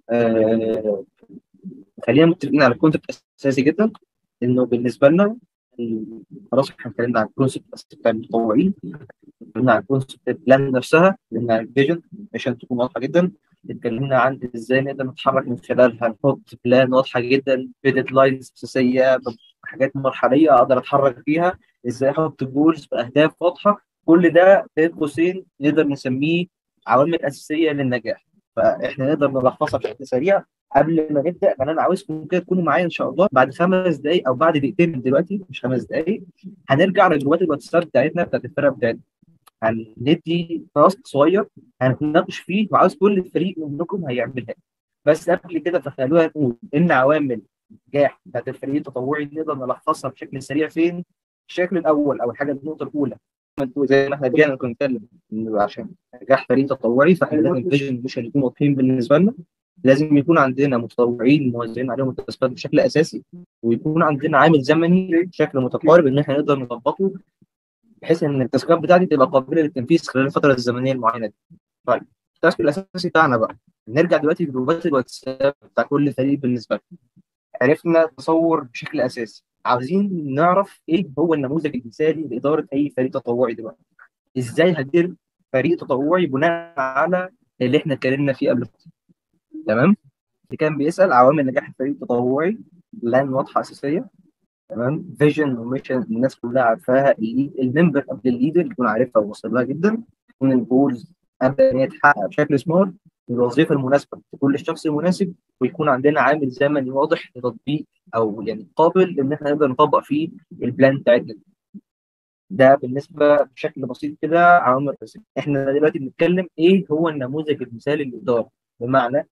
آه خلينا متفقين على كونسبت اساسي جدا انه بالنسبه لنا ال- خلاص احنا اتكلمنا عن الكونسبت الاساسي بتاع المتطوعين اتكلمنا عن كونسبت البلان نفسها اتكلمنا عن الفيجن عشان تكون واضحه جدا اتكلمنا عن ازاي نقدر نتحرك من خلالها نحط بلان واضحه جدا بديدلاينز اساسيه بحاجات مرحليه اقدر اتحرك فيها ازاي احط جولز باهداف واضحه كل ده بين قوسين نقدر نسميه عوامل اساسيه للنجاح فاحنا نقدر نلخصها بشكل سريع قبل ما نبدا فانا عاوزكم كده تكونوا معايا ان شاء الله بعد خمس دقائق او بعد دقيقتين من دلوقتي مش خمس دقائق هنرجع لجروبات الواتساب بتاعتنا بتاعت الفرقه بتاعتنا هندي تاسك صغير هنتناقش فيه وعاوز كل فريق منكم هيعملها بس قبل كده فخلونا نقول ان عوامل النجاح بتاعت الفريق التطوعي نقدر نلخصها بشكل سريع فين؟ الشكل الاول او الحاجه النقطه الاولى انتوا زي ما احنا رجعنا كنا بنتكلم إنه عشان نجاح فريق تطوعي فاحنا لازم الفيجن مش هيكون واضحين بالنسبه لنا لازم يكون عندنا متطوعين موزعين عليهم التاسكات بشكل اساسي ويكون عندنا عامل زمني بشكل متقارب ان احنا نقدر نظبطه بحيث ان التاسكات بتاعتي تبقى قابله للتنفيذ خلال الفتره الزمنيه المعينه دي. طيب التاسك الاساسي بتاعنا بقى نرجع دلوقتي لجروبات الواتساب بتاع كل فريق بالنسبه لنا عرفنا تصور بشكل اساسي عاوزين نعرف ايه هو النموذج المثالي لاداره اي فريق تطوعي دلوقتي ازاي هدير فريق تطوعي بناء على اللي احنا اتكلمنا فيه قبل كده تمام اللي كان بيسال عوامل نجاح الفريق التطوعي لان واضحه اساسيه تمام فيجن وميشن الناس كلها عارفاها الليد الممبر قبل الليدر يكون عارفها وواصل لها جدا تكون الجولز قبل ان هي تتحقق بشكل سمارت الوظيفه المناسبه لكل الشخص المناسب ويكون عندنا عامل زمني واضح لتطبيق او يعني قابل ان احنا نقدر نطبق فيه البلان بتاعتنا ده بالنسبه بشكل بسيط كده عوامل الرسم احنا دلوقتي بنتكلم ايه هو النموذج المثالي للاداره بمعنى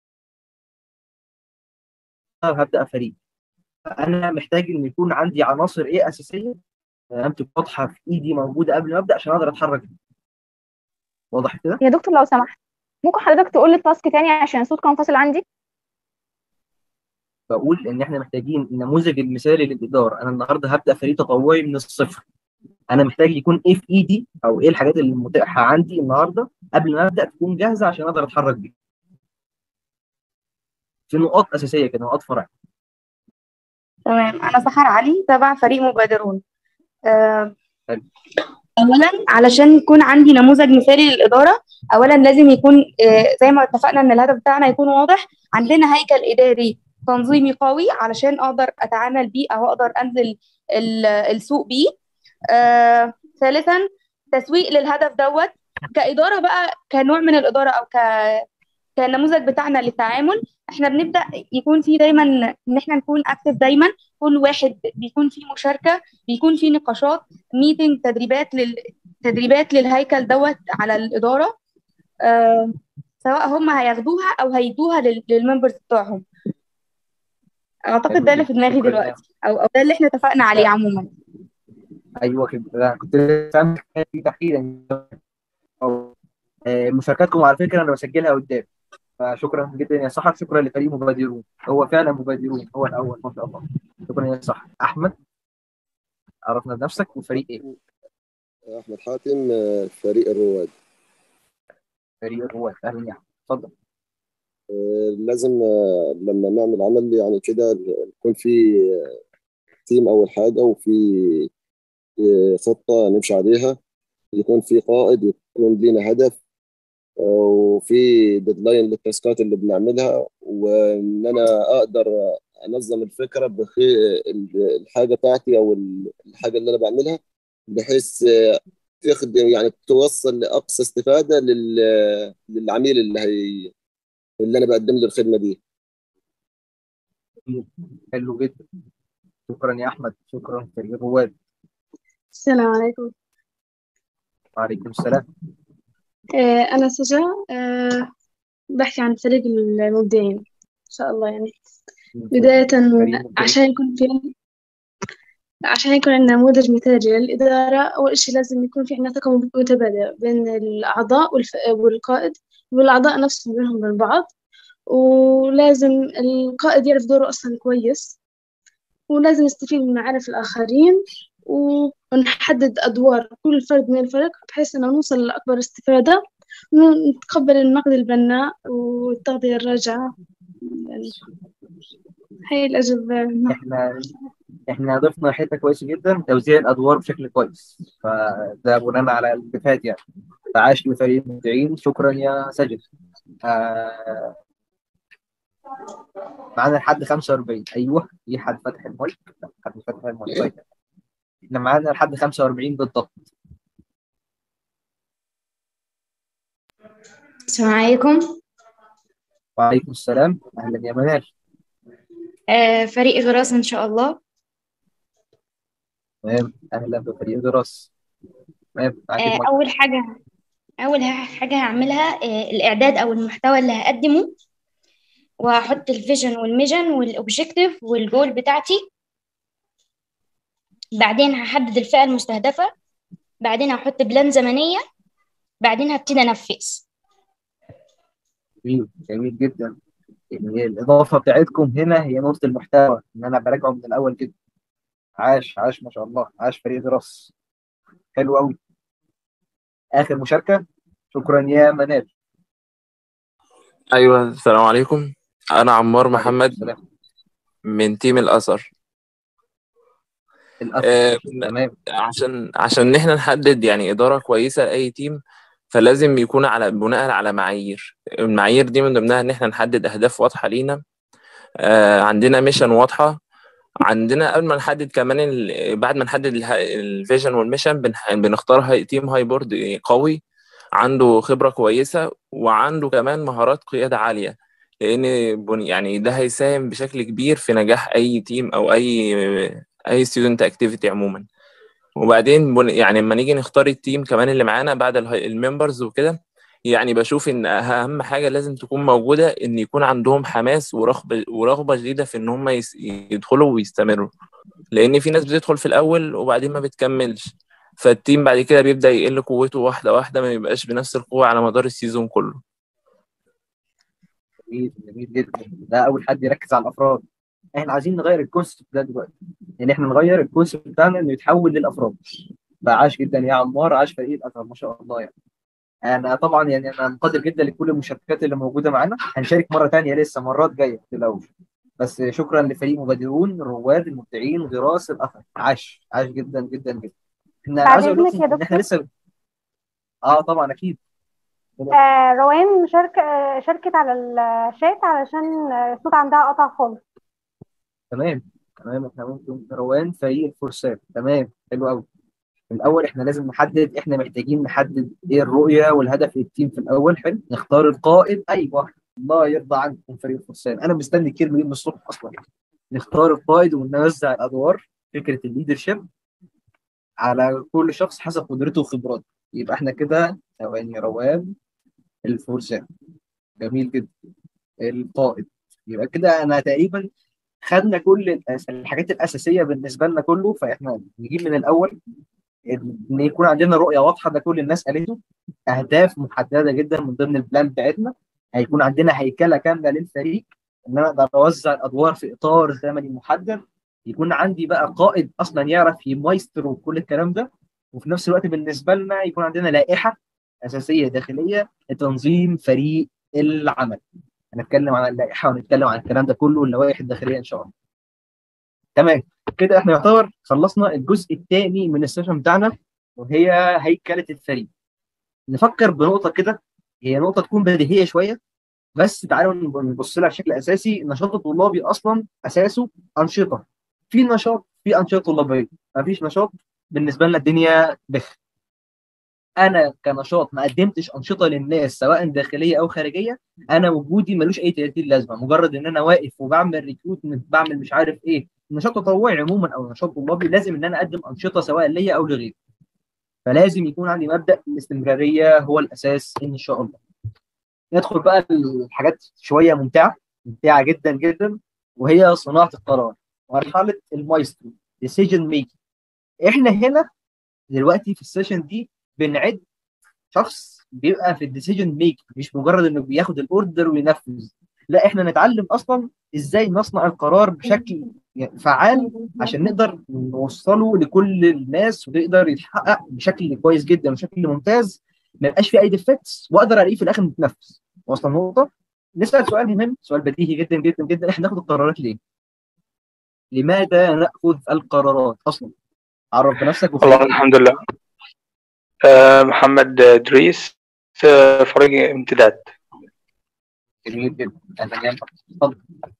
هبدا فريق انا محتاج ان يكون عندي عناصر ايه اساسيه تمام تبقى واضحه في ايدي موجوده قبل ما ابدا عشان اقدر اتحرك واضح كده يا دكتور لو سمحت ممكن حضرتك تقول لي التاسك تاني عشان الصوت كان فاصل عندي بقول ان احنا محتاجين النموذج المثالي للاداره انا النهارده هبدا فريق تطوعي من الصفر انا محتاج يكون ايه في ايدي او ايه الحاجات اللي متاحه عندي النهارده قبل ما ابدا تكون جاهزه عشان اقدر اتحرك بيها في نقاط اساسيه كده نقاط فرع تمام أنا سحر علي تبع فريق مبادرون آه، حلو. أولا علشان يكون عندي نموذج مثالي للإدارة أولا لازم يكون آه، زي ما اتفقنا إن الهدف بتاعنا يكون واضح عندنا هيكل إداري تنظيمي قوي علشان أقدر أتعامل بيه أو أقدر أنزل ال- السوق بيه آه، ثالثا تسويق للهدف دوت كإدارة بقى كنوع من الإدارة أو ك كالنموذج بتاعنا للتعامل احنا بنبدا يكون في دايما ان احنا نكون اكتف دايما كل واحد بيكون في مشاركه بيكون في نقاشات ميتنج تدريبات لل تدريبات للهيكل دوت على الاداره آه سواء هم هياخدوها او هيدوها لل- للممبرز بتوعهم اعتقد ده اللي في دماغي شكراً. دلوقتي او او ده اللي احنا اتفقنا عليه عموما ايوه كده لا، كنت لسه في تحديدا أو، آه، مشاركاتكم على فكره انا بسجلها قدام فشكرا جدا يا صاحب شكرا لفريق مبادرون هو فعلا مبادرون هو الاول ما شاء الله شكرا يا صاحب احمد عرفنا بنفسك وفريق ايه؟ أحمد حاتم آه، فريق الرواد فريق الرواد اهلا يا احمد اتفضل آه، لازم آه، لما نعمل عمل يعني كده يكون في آه، تيم أول حاجة وفي آه، خطة نمشي عليها يكون في قائد ويكون لينا هدف آه، وفي ديدلاين للتاسكات اللي بنعملها وإن أنا أقدر أنظم الفكرة بخي الحاجة بتاعتي أو الحاجة اللي أنا بعملها بحيث آه، تخدم يعني توصل لأقصى استفادة لل- للعميل اللي هي اللي أنا بقدم له الخدمة دي حلو جدا شكرا يا احمد شكرا فريق الرواد السلام عليكم وعليكم السلام آه، أنا سجا آه، بحكي عن فريق المبدعين إن شاء الله يعني بداية فريق مبدعين. عشان يكون في عشان يكون عندنا نموذج مثالي للإدارة أول شيء لازم يكون في عندنا ثقة متبادلة بين الأعضاء والف... والقائد والأعضاء نفسهم بينهم وبين بعض ولازم القائد يعرف دوره أصلا كويس ولازم يستفيد من معارف الآخرين ونحدد أدوار كل فرد من الفريق بحيث إنه نوصل لأكبر استفادة ونتقبل النقد البناء والتغذية الراجعة يعني هاي الأجوبة احنا احنا ضفنا حته كويسه جدا توزيع الادوار بشكل كويس فده بناء على الاتفاقات يعني فعاش لفريق المبدعين شكرا يا سجد آه... معانا لحد 45 ايوه في حد فتح المايك لا، حد فتح المايك طيب احنا معانا لحد 45 بالضبط السلام عليكم وعليكم السلام اهلا يا منال آه فريق دراسة إن شاء الله تمام اهلا بفريق دراسه تمام معاك آه المايك أول حاجة أول ه- حاجة هعملها آه الإعداد أو المحتوى اللي هقدمه وهحط الفيجن والميجن والأوبجيكتيف والجول بتاعتي بعدين هحدد الفئة المستهدفة بعدين هحط بلان زمنية بعدين هبتدي أنفذ جميل جميل جدا يعني الاضافه بتاعتكم هنا هي نقطه المحتوى ان انا براجعه من الاول كده عاش عاش ما شاء الله عاش فريق دراسه حلو قوي اخر مشاركه شكرا يا منال أيوة السلام عليكم أنا عمار وعليكم محمد السلام من تيم الأثر الاثر آه كنا- تمام عشان عشان إن إحنا نحدد يعني إدارة كويسة لأي تيم فلازم يكون على بناء على معايير المعايير دي من ضمنها إن إحنا نحدد أهداف واضحة لينا آه عندنا ميشن واضحة عندنا قبل ما نحدد كمان ال... بعد ما نحدد الفيجن والميشن بنح... بنختار هاي... تيم هاي بورد قوي عنده خبرة كويسة وعنده كمان مهارات قيادة عالية لأن بن- يعني ده هيساهم بشكل كبير في نجاح أي تيم أو أي أي ستودنت أكتيفيتي عموما وبعدين بن... يعني لما نيجي نختار التيم كمان اللي معانا بعد الممبرز وكده يعني بشوف ان اهم حاجه لازم تكون موجوده ان يكون عندهم حماس ورغبه ورغبه شديده في ان هم يس... يدخلوا ويستمروا لان في ناس بتدخل في الاول وبعدين ما بتكملش فالتيم بعد كده بيبدا يقل قوته واحده واحده ما يبقاش بنفس القوه على مدار السيزون كله جميل جميل جدا ده اول حد يركز على الافراد احنا عايزين نغير الكونسيبت ده دلوقتي يعني احنا نغير الكونسيبت بتاعنا انه يتحول للافراد فعاش جدا يا عمار عاش فريق الاثر ما شاء الله يعني انا طبعا يعني انا مقدر جدا لكل المشاركات اللي موجوده معانا هنشارك مره تانية لسه مرات جايه في الاول بس شكرا لفريق مبادرون الرواد المبدعين غراس الاثر عاش عاش جدا جدا جدا احنا بعد عايز اقول إذنك يا لكم ان احنا دكتور لسه اه طبعا اكيد آه روان مشاركة آه شاركت على الشات علشان آه، الصوت عندها قطع خالص تمام تمام احنا ممكن روان فريق الفرسان تمام حلو قوي في الاول احنا لازم نحدد احنا محتاجين نحدد ايه الرؤيه والهدف للتيم في الاول حلو نختار القائد ايوه الله يرضى عنكم فريق الفرسان انا مستني الكلمه دي من الصبح اصلا نختار القائد ونوزع الادوار فكره الليدرشيب على كل شخص حسب قدرته وخبراته يبقى احنا كده ثواني روان الفرسان جميل جدا القائد يبقى كده انا تقريبا خدنا كل الأس- الحاجات الاساسيه بالنسبه لنا كله فاحنا نجيب من الاول ان يكون عندنا رؤيه واضحه ده كل الناس قالته اهداف محدده جدا من ضمن البلان بتاعتنا هيكون عندنا هيكله كامله للفريق ان انا اقدر اوزع الادوار في اطار زمني محدد يكون عندي بقى قائد اصلا يعرف يمايسترو كل الكلام ده وفي نفس الوقت بالنسبه لنا يكون عندنا لائحه اساسيه داخليه لتنظيم فريق العمل هنتكلم عن اللائحه ونتكلم عن الكلام ده كله اللوائح الداخليه ان شاء الله تمام كده احنا يعتبر خلصنا الجزء الثاني من السيشن بتاعنا وهي هيكله الفريق نفكر بنقطه كده هي نقطه تكون بديهيه شويه بس تعالوا نبص لها بشكل اساسي النشاط الطلابي اصلا اساسه انشطه في نشاط في انشطه طلابيه ما فيش نشاط بالنسبه لنا الدنيا بخ انا كنشاط ما قدمتش انشطه للناس سواء داخليه او خارجيه انا وجودي ملوش اي 30 لازمه مجرد ان انا واقف وبعمل ريكروتمنت بعمل مش عارف ايه نشاط تطوعي عموما او نشاط طلابي لازم ان انا اقدم انشطه سواء ليا او لغيري فلازم يكون عندي مبدا الاستمراريه هو الاساس ان شاء الله ندخل بقى الحاجات شويه ممتعه ممتعه جدا جدا وهي صناعه القرار مرحله المايسترو ديسيجن ميكنج احنا هنا دلوقتي في السيشن دي بنعد شخص بيبقى في الديسيجن ميك مش مجرد انه بياخد الاوردر وينفذ لا احنا نتعلم اصلا ازاي نصنع القرار بشكل يعني فعال عشان نقدر نوصله لكل الناس ويقدر يتحقق بشكل كويس جدا وبشكل ممتاز ما يبقاش فيه اي ديفكتس واقدر الاقيه في الاخر متنفذ واصلا نقطه نسال سؤال مهم سؤال بديهي جدا جدا جدا احنا ناخد القرارات ليه؟ لماذا ناخذ القرارات اصلا؟ عرف بنفسك والله الحمد لله آه، محمد دريس آه، فريق امتداد جميل جدا انا جامد اتفضل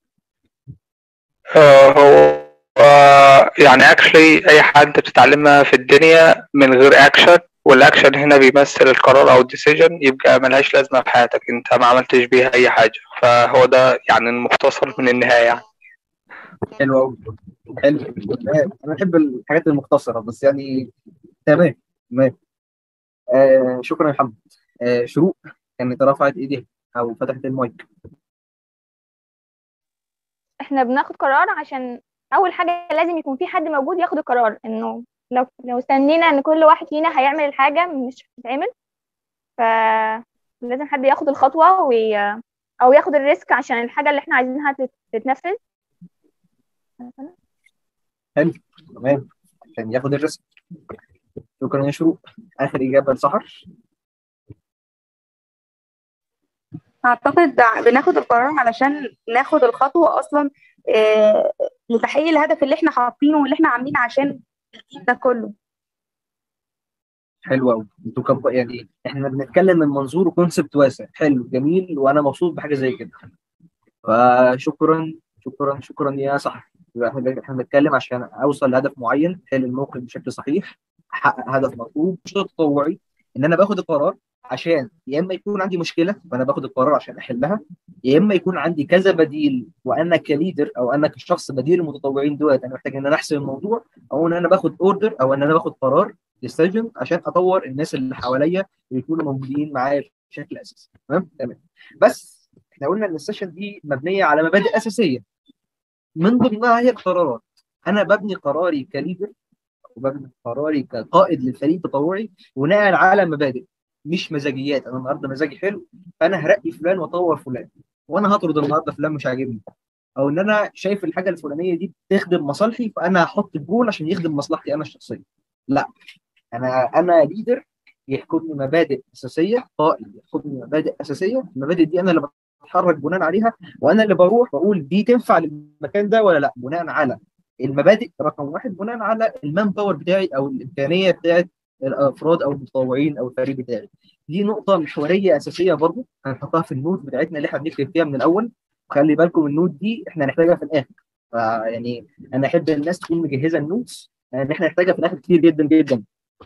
آه، هو آه، يعني اكشلي اي حاجه انت بتتعلمها في الدنيا من غير اكشن والاكشن هنا بيمثل القرار او الديسيجن يبقى ملهاش لازمه في حياتك انت ما عملتش بيها اي حاجه فهو ده يعني المختصر من النهايه يعني. حلو قوي حلو انا بحب الحاجات المختصره بس يعني تمام تمام آه شكرا يا محمد آه شروق كانت رفعت ايديها او فتحت المايك احنا بناخد قرار عشان اول حاجه لازم يكون في حد موجود ياخد القرار انه لو لو استنينا ان كل واحد فينا هيعمل الحاجه مش هتتعمل فلازم حد ياخد الخطوه وي... او ياخد الريسك عشان الحاجه اللي احنا عايزينها تت- تتنفذ حلو تمام عشان ياخد الريسك شكرا يا شروق اخر اجابه لسحر أعتقد بناخد القرار علشان ناخد الخطوة أصلا آه، لتحقيق الهدف اللي احنا حاطينه واللي احنا عاملين عشان التيم ده كله حلو قوي انتوا كب... يعني احنا بنتكلم من منظور وكونسبت واسع حلو جميل وانا مبسوط بحاجه زي كده فشكرا شكرا شكرا يا صح احنا احنا بنتكلم عشان اوصل لهدف معين حل الموقف بشكل صحيح احقق هدف مطلوب مش تطوعي ان انا باخد القرار عشان يا اما يكون عندي مشكله فانا باخد القرار عشان احلها يا اما يكون عندي كذا بديل وانا كليدر او انا كشخص بديل المتطوعين دولت انا محتاج ان انا احسن الموضوع او ان انا باخد اوردر او ان انا باخد قرار ديسيجن عشان اطور الناس اللي حواليا يكونوا موجودين معايا بشكل اساسي تمام تمام بس احنا قلنا ان السيشن دي مبنيه على مبادئ اساسيه من ضمنها هي القرارات انا ببني قراري كليدر وببني قراري كقائد للفريق التطوعي بناء على مبادئ مش مزاجيات انا النهارده مزاجي حلو فانا هرقي فلان واطور فلان وانا هطرد النهارده فلان مش عاجبني او ان انا شايف الحاجه الفلانيه دي بتخدم مصالحي فانا هحط الجول عشان يخدم مصلحتي انا الشخصيه لا انا انا ليدر يحكمني مبادئ اساسيه قائد يحكمني مبادئ اساسيه المبادئ دي انا اللي بتحرك بناء عليها وانا اللي بروح بقول دي تنفع للمكان ده ولا لا بناء على المبادئ رقم واحد بناء على المان باور بتاعي او الامكانيه بتاعت الافراد او المتطوعين او الفريق بتاعي دي نقطه محوريه اساسيه برضو هنحطها في النوت بتاعتنا اللي احنا بنكتب فيها من الاول خلي بالكم النوت دي احنا هنحتاجها في الاخر فيعني انا احب الناس تكون مجهزه النوتس لان احنا هنحتاجها في الاخر كتير جدا جدا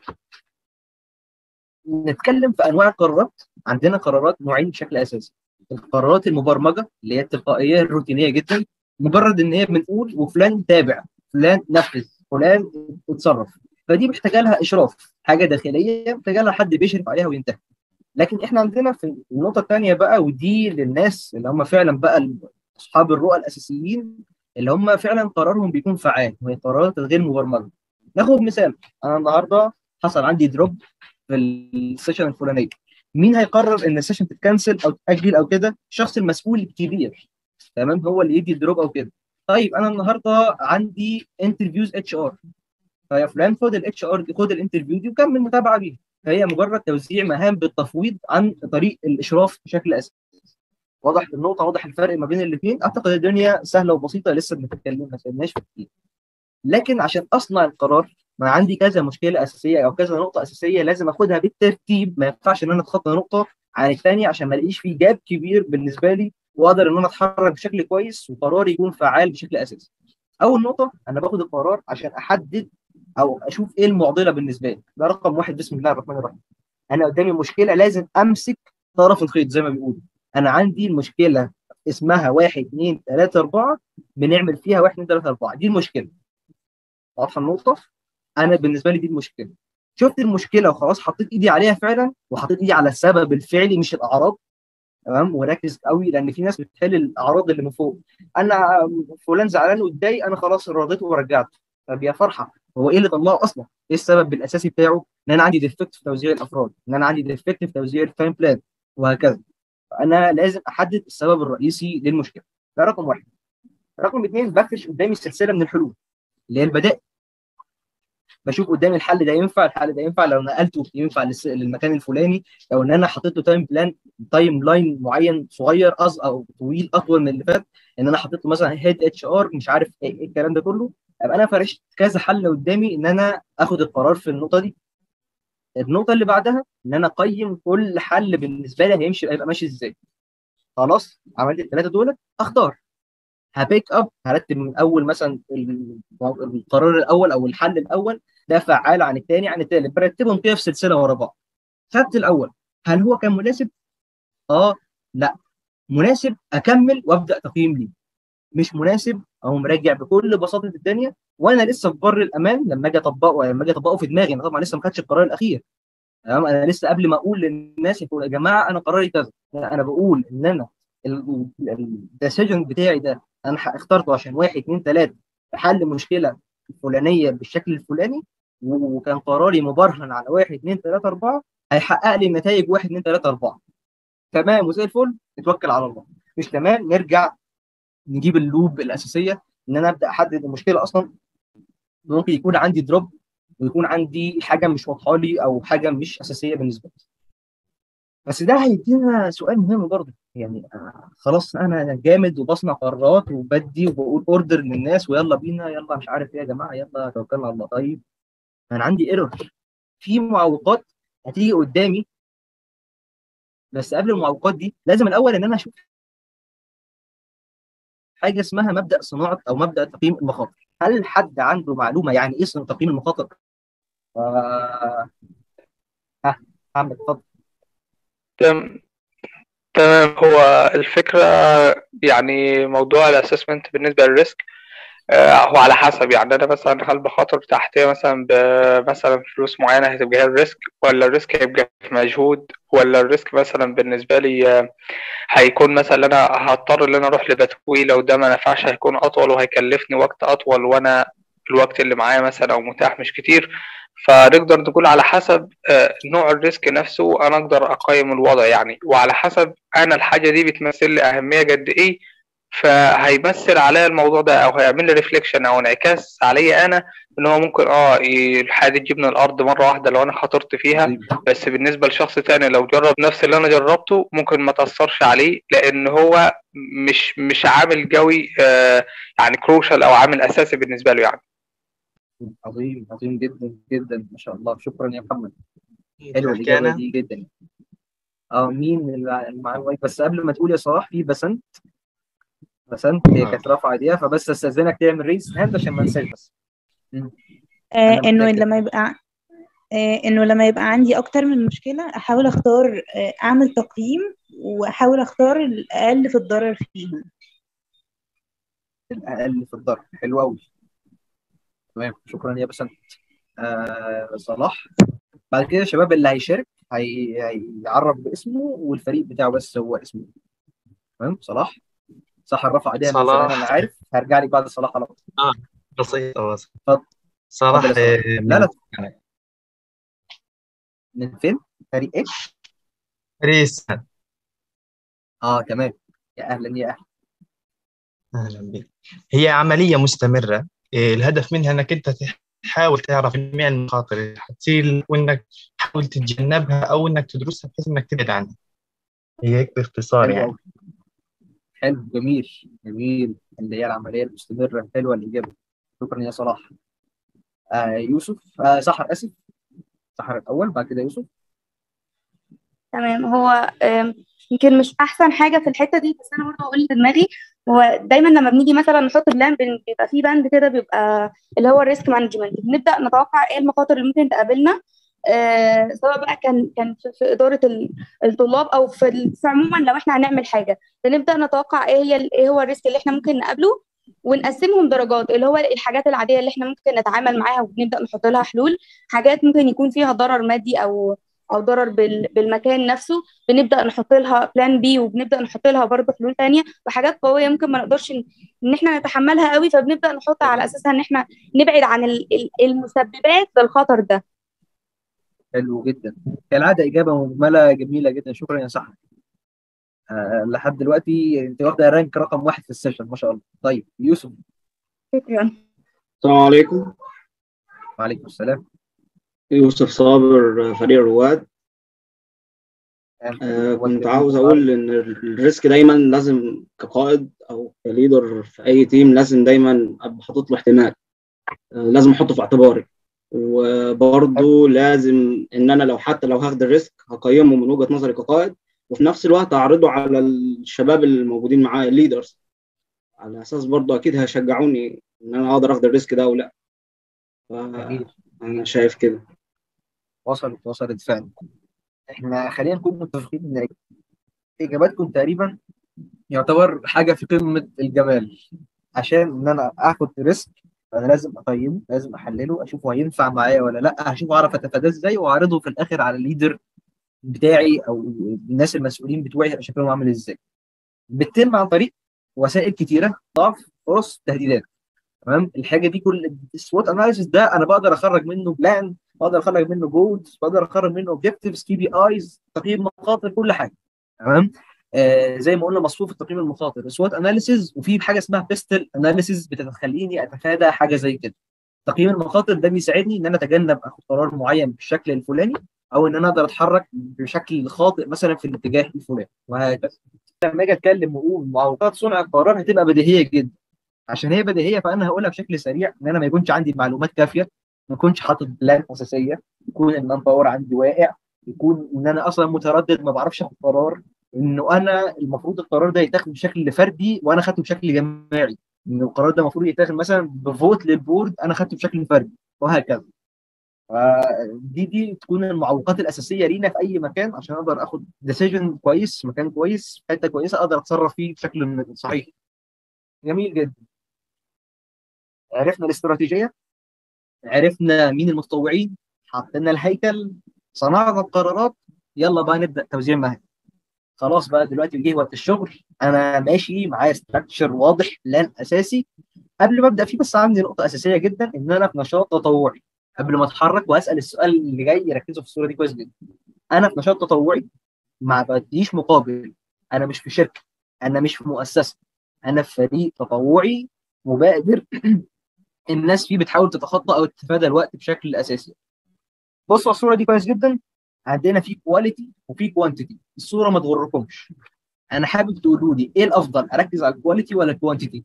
نتكلم في انواع القرارات عندنا قرارات نوعين بشكل اساسي القرارات المبرمجه اللي هي التلقائيه الروتينيه جدا مجرد ان هي بنقول وفلان تابع فلان نفذ فلان اتصرف فدي محتاجه لها اشراف حاجه داخليه محتاجه لها حد بيشرف عليها وينتهي لكن احنا عندنا في النقطه الثانيه بقى ودي للناس اللي هم فعلا بقى اصحاب الرؤى الاساسيين اللي هم فعلا قرارهم بيكون فعال وهي قرارات الغير مبرمجه ناخد مثال انا النهارده حصل عندي دروب في السيشن الفلانيه مين هيقرر ان السيشن تتكنسل او تاجل او كده الشخص المسؤول الكبير تمام هو اللي يدي الدروب او كده طيب انا النهارده عندي انترفيوز اتش ار فيا فلان خد الاتش ار دي خد الانترفيو دي وكمل متابعه بيها فهي مجرد توزيع مهام بالتفويض عن طريق الاشراف بشكل اساسي واضح النقطه واضح الفرق ما بين الاثنين اعتقد الدنيا سهله وبسيطه لسه بنتكلم ما سيبناش في كتير لكن عشان اصنع القرار ما عندي كذا مشكله اساسيه او كذا نقطه اساسيه لازم اخدها بالترتيب ما ينفعش ان انا اتخطى نقطه عن الثانيه عشان ما الاقيش في جاب كبير بالنسبه لي واقدر ان انا اتحرك بشكل كويس وقراري يكون فعال بشكل اساسي. اول نقطه انا باخد القرار عشان احدد او اشوف ايه المعضله بالنسبه لي ده رقم واحد بسم الله الرحمن الرحيم. انا قدامي مشكله لازم امسك طرف الخيط زي ما بيقولوا. انا عندي المشكله اسمها واحد اثنين ثلاثه اربعه بنعمل فيها واحد اثنين ثلاثه اربعه دي المشكله. واضحه النقطه؟ انا بالنسبه لي دي المشكله. شفت المشكله وخلاص حطيت ايدي عليها فعلا وحطيت ايدي على السبب الفعلي مش الاعراض تمام وركز قوي لان في ناس بتحل الاعراض اللي من فوق انا فلان زعلان واتضايق انا خلاص رضيته ورجعته طب يا فرحه هو ايه اللي طلعه اصلا؟ ايه السبب الاساسي بتاعه؟ ان انا عندي ديفكت في توزيع الافراد، ان انا عندي ديفكت في توزيع التايم بلان وهكذا. فانا لازم احدد السبب الرئيسي للمشكله. ده رقم واحد. رقم اثنين بفرش قدامي سلسله من الحلول اللي هي البدائل. بشوف قدامي الحل ده ينفع الحل ده ينفع لو نقلته ينفع للس- للمكان الفلاني لو ان انا حطيت له تايم بلان تايم لاين معين صغير أص او طويل اطول من اللي فات ان انا حطيت له مثلا هيد اتش ار مش عارف ايه إيه الكلام ده كله ابقى انا فرشت كذا حل قدامي ان انا اخد القرار في النقطه دي النقطه اللي بعدها ان انا اقيم كل حل بالنسبه لي هيمشي هيبقى ماشي ازاي خلاص عملت الثلاثه دول اختار هبيك اب هرتب من اول مثلا ال- القرار الاول او الحل الاول ده فعال عن الثاني عن الثالث برتبهم كده في سلسله ورا بعض خدت الاول هل هو كان مناسب؟ اه لا مناسب اكمل وابدا تقييم ليه مش مناسب او مراجع بكل بساطه الدنيا وانا لسه في بر الامان لما اجي اطبقه لما اجي اطبقه في دماغي انا طبعا لسه ما خدتش القرار الاخير تمام انا لسه قبل ما اقول للناس يقول يا جماعه انا قراري كذا لا، انا بقول ان انا الديسيجن بتاعي ده انا ح- اخترته عشان واحد اثنين ثلاثه حل مشكله الفلانيه بالشكل الفلاني و- وكان قراري مبرهن على واحد اثنين ثلاثه اربعه هيحقق لي النتائج واحد اثنين ثلاثه اربعه تمام وزي الفل نتوكل على الله مش تمام نرجع نجيب اللوب الاساسيه ان انا ابدا احدد المشكله اصلا ممكن يكون عندي دروب ويكون عندي حاجه مش واضحه لي او حاجه مش اساسيه بالنسبه لي بس ده هيدينا سؤال مهم برضه يعني آه، خلاص انا جامد وبصنع قرارات وبدي وبقول اوردر للناس ويلا بينا يلا مش عارف ايه يا جماعه يلا توكلنا على الله طيب انا عندي ايرور في معوقات هتيجي قدامي بس قبل المعوقات دي لازم الاول ان انا اشوف حاجه اسمها مبدا صناعه او مبدا تقييم المخاطر هل حد عنده معلومه يعني ايه صناعة تقييم المخاطر آه... ها محمد اتفضل تم- تمام هو الفكرة يعني موضوع الاسسمنت بالنسبة للريسك آه، هو على حسب يعني انا مثلا هل بخاطر تحتيه مثلا بمثلا فلوس معينة هتبقى هي الريسك ولا الريسك هيبقى في مجهود ولا الريسك مثلا بالنسبة لي آه، هيكون مثلا انا هضطر ان انا اروح لبتوي لو ده ما نفعش هيكون اطول وهيكلفني وقت اطول وانا الوقت اللي معايا مثلا او متاح مش كتير فنقدر نقول على حسب آه، نوع الريسك نفسه انا اقدر اقيم الوضع يعني وعلى حسب انا الحاجه دي بتمثل لي اهميه قد ايه فهيمثل عليا الموضوع ده او هيعمل لي ريفليكشن او انعكاس عليا انا ان هو ممكن اه ي- الحاجه دي تجيبني الارض مره واحده لو انا خاطرت فيها بس بالنسبه لشخص تاني لو جرب نفس اللي انا جربته ممكن ما تاثرش عليه لان هو مش مش عامل قوي آه يعني كروشال او عامل اساسي بالنسبه له يعني عظيم عظيم جدا جدا ما شاء الله شكرا يا محمد حلوه أحكي الاجابه أنا؟ دي جدا اه مين اللي اللي معاه المايك بس قبل ما تقول يا صلاح في بسنت بسنت هي آه. كانت رافعه ايديها فبس استاذنك تعمل ريز هاند عشان ما انساش بس مم. آه أنا انه متأكد. لما يبقى آه انه لما يبقى عندي اكتر من مشكلة احاول اختار آه اعمل تقييم واحاول اختار الاقل في الضرر فيهم الاقل في الضرب حلو قوي تمام شكرا يا بسنت آه صلاح بعد كده الشباب اللي هيشارك هي... هيعرف باسمه والفريق بتاعه بس هو اسمه تمام صلاح صح رفع ايديها من صلاح. زمان انا عارف هرجع لك بعد صلاح على طول اه بسيطة بس اتفضل صلاح اتفضل يا صلاح. آه، لا لا من من فين؟ فريق ايه؟ ريس اه تمام يا اهلا يا اهلا أهلا بك هي عملية مستمرة إيه، الهدف منها إنك أنت تحاول تعرف جميع المخاطر اللي حتصير وإنك تحاول تتجنبها أو إنك تدرسها بحيث إنك تبعد عنها هي هيك باختصار حلو يعني قوي حلو جميل جميل اللي هي العمليه المستمره حلوه الاجابه شكرا يا صلاح آه يوسف آه سحر اسف سحر الاول بعد كده يوسف تمام هو آم، يمكن مش احسن حاجه في الحته دي بس انا برضه هقول في دماغي هو دايما لما بنيجي مثلا نحط بلان بن- بيبقى في بند كده بيبقى اللي هو الريسك مانجمنت بنبدا نتوقع ايه المخاطر اللي ممكن تقابلنا آه سواء بقى كان كان في, في اداره ال- الطلاب او في, ال- في عموما لو احنا هنعمل حاجه بنبدا نتوقع ايه هي ال- ايه هو الريسك اللي احنا ممكن نقابله ونقسمهم درجات اللي هو الحاجات العاديه اللي احنا ممكن نتعامل معاها وبنبدا نحط لها حلول حاجات ممكن يكون فيها ضرر مادي او او ضرر بال- بالمكان نفسه بنبدا نحط لها بلان بي وبنبدا نحط لها برضه حلول تانية وحاجات قويه ممكن ما نقدرش ان إن احنا نتحملها قوي فبنبدا نحط على اساسها ان احنا نبعد عن ال- ال- المسببات للخطر ده حلو جدا كالعاده اجابه مجمله جميله جدا شكرا يا سحر آه لحد دلوقتي انت واخده رانك رقم واحد في السيشن ما شاء الله طيب يوسف شكرا السلام عليكم وعليكم السلام يوسف صابر فريق رواد آه كنت عاوز أقول إن الريسك دايما لازم كقائد أو كليدر في أي تيم لازم دايما أبقى حاطط له احتمال آه لازم أحطه في اعتباري وبرضه لازم إن أنا لو حتى لو هاخد الريسك هقيمه من وجهة نظري كقائد وفي نفس الوقت أعرضه على الشباب الموجودين معايا الليدرز على أساس برضه أكيد هيشجعوني إن أنا أقدر آخد الريسك ده أو لأ أنا شايف كده وصلت وصلت فعلا احنا خلينا نكون متفقين ان اجاباتكم تقريبا يعتبر حاجه في قمه الجمال عشان ان انا اخد ريسك انا لازم اقيمه لازم احلله اشوفه هينفع معايا ولا لا هشوف اعرف اتفاداه ازاي واعرضه في الاخر على الليدر بتاعي او الناس المسؤولين بتوعي هيبقى شكلهم عامل ازاي بتتم عن طريق وسائل كتيره ضعف فرص تهديدات تمام الحاجه دي كل السوات اناليسيس ده انا بقدر اخرج منه بلان بقدر اخرج منه جولز بقدر اخرج منه اوبجكتيفز كي بي ايز تقييم مخاطر كل حاجه تمام آه زي ما قلنا مصفوف تقييم المخاطر سوات اناليسيز وفي حاجه اسمها بيستل اناليسيز بتخليني اتفادى حاجه زي كده تقييم المخاطر ده بيساعدني ان انا اتجنب اخد قرار معين بالشكل الفلاني او ان انا اقدر اتحرك بشكل خاطئ مثلا في الاتجاه الفلاني وهكذا لما اجي اتكلم واقول معوقات صنع القرار هتبقى بديهيه جدا عشان هي بديهيه فانا هقولها بشكل سريع ان انا ما يكونش عندي معلومات كافيه ما يكونش حاطط بلان اساسيه يكون المان باور عندي واقع يكون ان انا اصلا متردد ما بعرفش اخد قرار انه انا المفروض القرار ده يتاخد بشكل فردي وانا خدته بشكل جماعي ان القرار ده المفروض يتاخد مثلا بفوت للبورد انا خدته بشكل فردي وهكذا دي دي تكون المعوقات الاساسيه لينا في اي مكان عشان اقدر اخد ديسيجن كويس مكان كويس حته كويسه اقدر اتصرف فيه بشكل صحيح جميل جدا عرفنا الاستراتيجيه عرفنا مين المتطوعين حطينا الهيكل صنعنا القرارات يلا بقى نبدا توزيع المهام خلاص بقى دلوقتي جه وقت الشغل انا ماشي معايا ستراكشر واضح بلان اساسي قبل ما ابدا فيه بس عندي نقطه اساسيه جدا ان انا في نشاط تطوعي قبل ما اتحرك واسال السؤال اللي جاي ركزوا في الصوره دي كويس جدا انا في نشاط تطوعي ما بديش مقابل انا مش في شركه انا مش في مؤسسه انا في فريق تطوعي مبادر الناس فيه بتحاول تتخطى او تتفادى الوقت بشكل اساسي بصوا الصوره دي كويس جدا عندنا في كواليتي وفي كوانتيتي الصوره ما تغركمش انا حابب تقولوا لي ايه الافضل اركز على الكواليتي ولا الكوانتيتي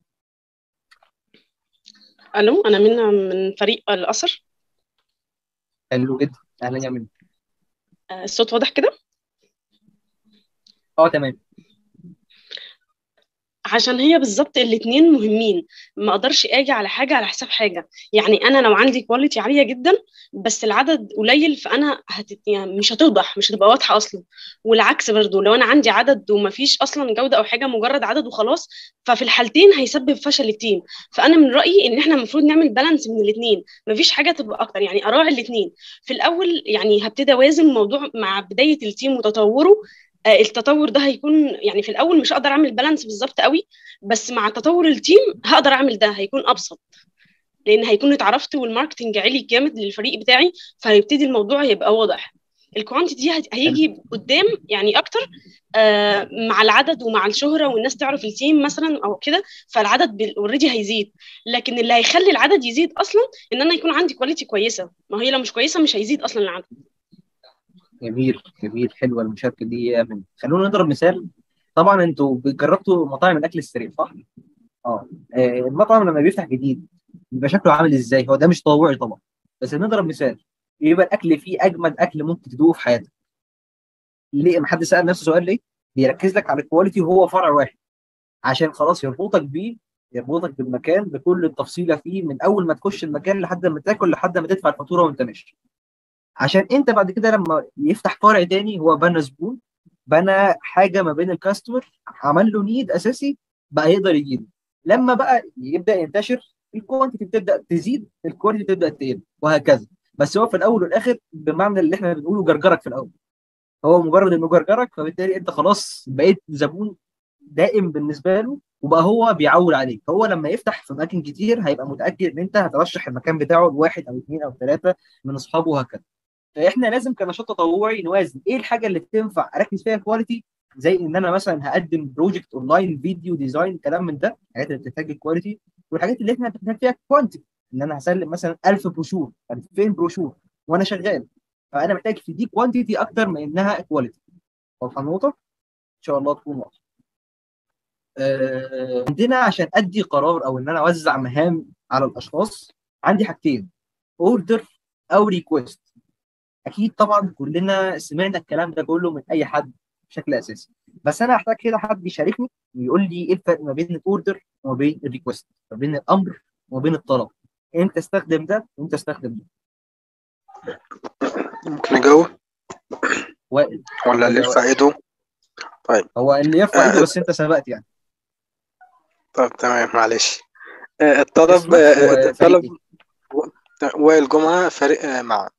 الو انا منى من فريق القصر حلو جدا اهلا يا منى آه، الصوت واضح كده اه تمام عشان هي بالظبط الاتنين مهمين ما اقدرش اجي على حاجه على حساب حاجه يعني انا لو عندي كواليتي عاليه جدا بس العدد قليل فانا هتت... يعني مش هتوضح مش هتبقى واضحه اصلا والعكس برضو لو انا عندي عدد ومفيش اصلا جوده او حاجه مجرد عدد وخلاص ففي الحالتين هيسبب فشل التيم فانا من رايي ان احنا المفروض نعمل بالانس من الاثنين مفيش حاجه تبقى اكتر يعني اراعي الاثنين في الاول يعني هبتدي اوازن الموضوع مع بدايه التيم وتطوره آه، التطور ده هيكون يعني في الاول مش هقدر اعمل بالانس بالظبط قوي بس مع تطور التيم هقدر اعمل ده هيكون ابسط لان هيكون اتعرفت والماركتنج عالي جامد للفريق بتاعي فهيبتدي الموضوع يبقى واضح الكوانتيتي هيجي قدام يعني اكتر آه مع العدد ومع الشهره والناس تعرف التيم مثلا او كده فالعدد اوريدي هيزيد لكن اللي هيخلي العدد يزيد اصلا ان انا يكون عندي كواليتي كويسه ما هي لو مش كويسه مش هيزيد اصلا العدد جميل جميل حلوه المشاركه دي يا من خلونا نضرب مثال طبعا انتوا جربتوا مطاعم الاكل السريع صح؟ اه آه، المطعم لما بيفتح جديد بيبقى شكله عامل ازاي؟ هو ده مش تطوعي طبعا بس نضرب مثال يبقى الاكل فيه اجمد اكل ممكن تدوقه في حياتك ليه ما حد سال نفسه سؤال ليه؟ بيركز لك على الكواليتي وهو فرع واحد عشان خلاص يربطك بيه يربطك بالمكان بكل التفصيله فيه من اول ما تخش المكان لحد ما تاكل لحد ما تدفع الفاتوره وانت ماشي عشان انت بعد كده لما يفتح فرع تاني هو بنى زبون بنى حاجه ما بين الكاستمر عمل له نيد اساسي بقى يقدر يجيبه لما بقى يبدا ينتشر الكوانتيتي بتبدا تزيد الكواليتي تبدا تقل وهكذا بس هو في الاول والاخر بمعنى اللي احنا بنقوله جرجرك في الاول هو مجرد انه جرجرك فبالتالي انت خلاص بقيت زبون دائم بالنسبه له وبقى هو بيعول عليك هو لما يفتح في اماكن كتير هيبقى متاكد ان انت هترشح المكان بتاعه لواحد او اثنين او ثلاثه من اصحابه وهكذا فاحنا لازم كنشاط تطوعي نوازن ايه الحاجه اللي تنفع اركز فيها كواليتي زي ان انا مثلا هقدم بروجكت اونلاين فيديو ديزاين كلام من ده الحاجات اللي بتحتاج الكواليتي والحاجات اللي احنا بنحتاج فيها كوانتيتي ان انا هسلم مثلا 1000 بروشور 2000 بروشور وانا شغال فانا محتاج في دي كوانتيتي اكتر من انها كواليتي واضحه النقطه؟ ان شاء الله تكون واضحه. آه، عندنا عشان ادي قرار او ان انا اوزع مهام على الاشخاص عندي حاجتين اوردر او ريكويست اكيد طبعا كلنا سمعنا الكلام ده كله من اي حد بشكل اساسي بس انا هحتاج كده حد يشاركني ويقول لي ايه الفرق ما بين الاوردر وما بين الريكوست ما بين الامر وما بين الطلب امتى استخدم ده وامتى استخدم ده ممكن اجاوب وائل ولا اللي يرفع ايده طيب هو اللي يرفع ايده آه، بس انت سبقت يعني طب تمام معلش آه، الطلب اسمك آه، وفريق الطلب ايه و- وائل جمعة فريق آه، مع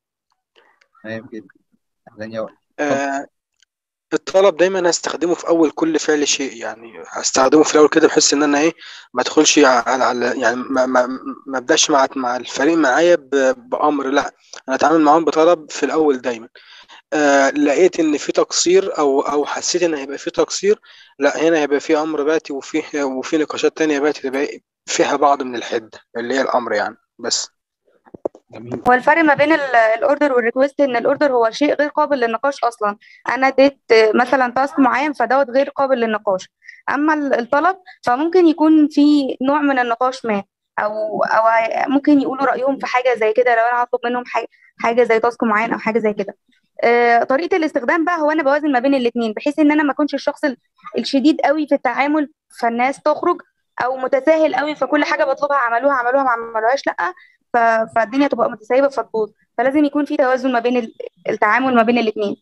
تمام كده اهلا يا وائل اتفضل آه، الطلب دايما هستخدمه في اول كل فعل شيء يعني هستخدمه في الاول كده بحيث ان انا ايه ما ادخلش على على يعني ما ما ما ابداش مع مع الفريق معايا ب- بامر لا انا اتعامل معاهم بطلب في الاول دايما آه لقيت ان في تقصير او او حسيت ان هيبقى في تقصير لا هنا هيبقى في امر باتي وفي وفي نقاشات تانية باتي تبقى فيها بعض من الحده اللي هي الامر يعني بس جميل هو الفرق ما بين الاوردر والريكوست ان الاوردر هو شيء غير قابل للنقاش اصلا انا اديت مثلا تاسك معين فدوت غير قابل للنقاش اما ال- الطلب فممكن يكون في نوع من النقاش ما او او ممكن يقولوا رايهم في حاجه زي كده لو انا هطلب منهم حاجه حاجه زي تاسك معين او حاجه زي كده آه، طريقه الاستخدام بقى هو انا بوازن ما بين الاثنين بحيث ان انا ما اكونش الشخص ال- الشديد قوي في التعامل فالناس تخرج او متساهل قوي فكل حاجه بطلبها عملوها عملوها ما عملوهاش لا ف- فالدنيا تبقى متسيبه فتبوظ فلازم يكون في توازن ما بين ال- التعامل ما بين الاثنين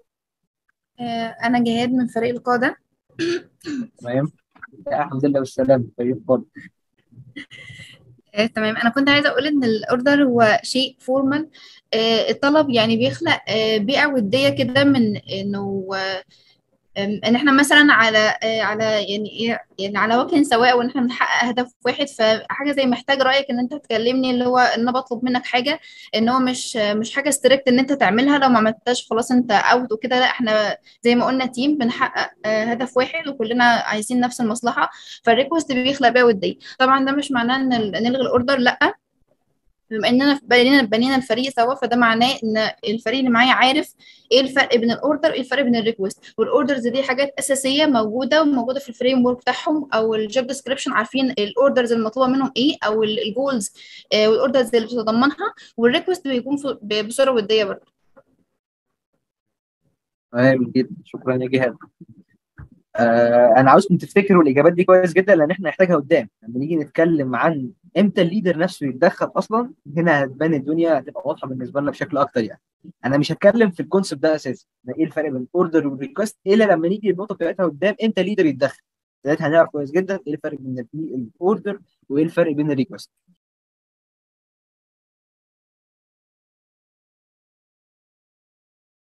آه، أنا جهاد من فريق القادة تمام يا الحمد لله والسلام طيب اتفضل آه، تمام أنا كنت عايزة أقول إن الأوردر هو شيء فورمال الطلب يعني بيخلق آه، بيئة ودية كده من إنه آه، أم، ان احنا مثلا على آه، على يعني ايه يعني على وجه سواء وان احنا بنحقق هدف واحد فحاجه زي محتاج رايك ان انت تكلمني اللي هو ان انا بطلب منك حاجه ان هو مش مش حاجه ستريكت ان انت تعملها لو ما عملتهاش خلاص انت اوت وكده لا احنا زي ما قلنا تيم بنحقق آه، هدف واحد وكلنا عايزين نفس المصلحه فالريكوست بيخلق بيها وديه طبعا ده مش معناه ان ال- نلغي الاوردر لا بما اننا بنينا بنينا الفريق سوا فده معناه ان الفريق اللي معايا عارف ايه الفرق بين الاوردر وايه الفرق بين الريكوست والاوردرز دي حاجات اساسيه موجوده وموجوده في الفريم ورك بتاعهم او الجوب ديسكريبشن عارفين الاوردرز المطلوبه منهم ايه او الجولز والاوردرز اللي بتتضمنها والريكوست بيكون في- ب- بصوره وديه برضه تمام جدا شكرا يا جهاد آه انا عاوزكم تفتكروا الاجابات دي كويس جدا لان احنا هنحتاجها قدام لما نيجي نتكلم عن امتى الليدر نفسه يتدخل اصلا هنا هتبان الدنيا هتبقى واضحه بالنسبه لنا بشكل اكتر يعني انا مش هتكلم في الكونسيبت ده اساسا ده ايه الفرق بين الاوردر والريكوست الا لما نيجي النقطه بتاعتها قدام امتى الليدر يتدخل ساعتها هنعرف كويس جدا ايه الفرق بين الاوردر وايه الفرق بين الريكوست